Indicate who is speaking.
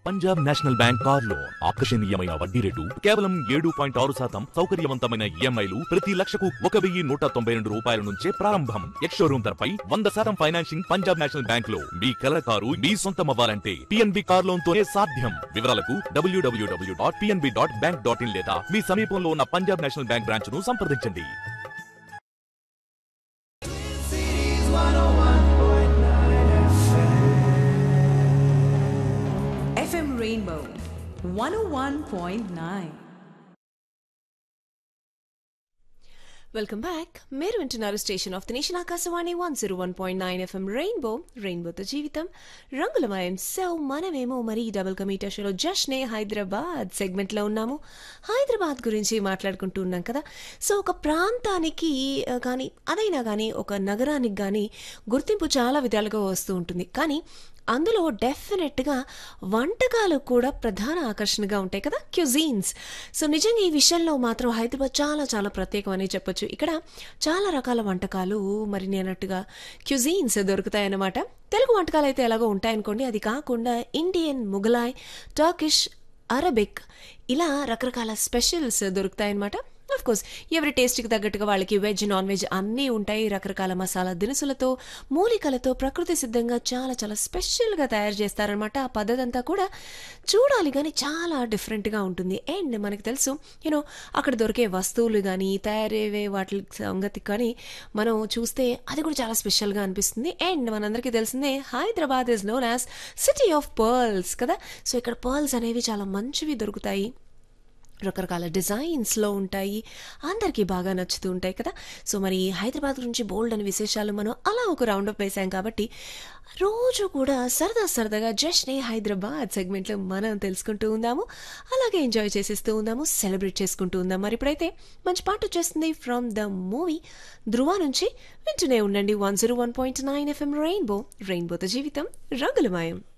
Speaker 1: Punjab National Bank car loan ఆకర్షణీయమైన వడ్డీ rate కేవలం ఏడు పాయింట్ ఆరు శాతం సౌకర్యవంతమైన ఈఎంఐలు ప్రతి లక్షకు ఒక వెయ్యి నూట తొంభై రెండు రూపాయల నుంచే ప్రారంభం ఎక్స్ షోరూమ్ ధరపై వంద శాతం ఫైనాన్సింగ్ పంజాబ్ నేషనల్ బ్యాంక్ లో మీ కలర్ కారు మీ సొంతం అవ్వాలంటే పిఎన్బి కార్ లోన్ తోనే సాధ్యం వివరాలకు WWW dot PNB dot bank dot in లేదా మీ సమీపంలో ఉన్న పంజాబ్ నేషనల్ బ్యాంక్ బ్రాంచ్ ను సంప్రదించండి
Speaker 2: FM Rainbow 101.9.
Speaker 3: వెల్కమ్ బ్యాక్ మీరు వింటున్నారు station of the nation Akashvani one zero one point nine FM rainbow రెయిన్బోతో జీవితం రంగులమయం సో మనమేమో మరి డబుల్ కమీటా షోలో జష్నే హైదరాబాద్ సెగ్మెంట్లో ఉన్నాము హైదరాబాద్ గురించి మాట్లాడుకుంటూ ఉన్నాం కదా సో ఒక ప్రాంతానికి ఆ, కానీ అదైనా కానీ ఒక నగరానికి కానీ గుర్తింపు చాలా విధాలుగా వస్తూ ఉంటుంది కానీ అందులో డెఫినెట్గా వంటకాలు కూడా ప్రధాన ఆకర్షణగా ఉంటాయి కదా క్యూజీన్స్ సో నిజంగా ఈ విషయంలో మాత్రం హైదరాబాద్ చాలా చాలా ప్రత్యేకమని చెప్పొచ్చు ఇక్కడ చాలా రకాల వంటకాలు మరి నేనట్టుగా క్యూజీన్స్ దొరుకుతాయన్నమాట తెలుగు వంటకాలు అయితే ఎలాగో ఉంటాయనుకోండి అది కాకుండా ఇండియన్ ముగలాయ్ టర్కిష్ అరబిక్ ఇలా రకరకాల స్పెషల్స్ దొరుకుతాయన్నమాట అఫ్ కోర్స్ ఎవరి టేస్ట్కి తగ్గట్టుగా వాళ్ళకి వెజ్ నాన్ వెజ్ అన్నీ ఉంటాయి రకరకాల మసాలా దినుసులతో మూలికలతో ప్రకృతి సిద్ధంగా చాలా చాలా స్పెషల్గా తయారు చేస్తారనమాట ఆ పద్ధతి అంతా కూడా చూడాలి కానీ చాలా డిఫరెంట్గా ఉంటుంది అండ్ మనకి తెలుసు యూనో అక్కడ దొరికే వస్తువులు కానీ తయారయ్యే వాటి సంగతి కానీ మనం చూస్తే అది కూడా చాలా స్పెషల్గా అనిపిస్తుంది అండ్ మనందరికీ తెలిసిందే Hyderabad is known as city of pearls కదా సో ఇక్కడ పర్ల్స్ అనేవి చాలా మంచివి దొరుకుతాయి రకరకాల డిజైన్స్లో ఉంటాయి అందరికీ బాగా నచ్చుతూ ఉంటాయి కదా సో మరి హైదరాబాద్ గురించి బోల్డ్ అని విశేషాలు మనం అలా ఒక రౌండప్ వేసాం కాబట్టి రోజు కూడా సరదా సరదాగా జస్ట్నే హైదరాబాద్ సెగ్మెంట్లో మనం తెలుసుకుంటూ ఉందాము అలాగే ఎంజాయ్ చేసేస్తూ ఉందాము సెలబ్రేట్ చేసుకుంటూ ఉందాం మరి ఇప్పుడైతే మంచి పాట వచ్చేస్తుంది ఫ్రమ్ ద మూవీ ధృవ నుంచి వింటూనే ఉండండి one zero one point nine FM rainbow రెయిన్బోతో జీవితం రంగులమయం